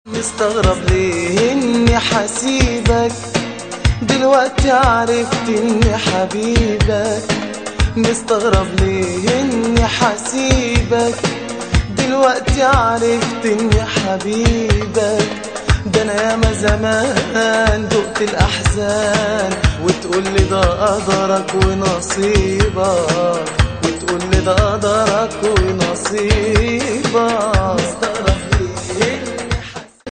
مستغرب ليه اني حسيبك دلوقتي عرفت اني حبيبك مستغرب ليه اني حسيبك دلوقتي عرفت اني حبيبك ده انا ياما زمان دقت الاحزان وتقول لي ده قدرك ونصيبك وتقول لي ده قدرك ونصيبك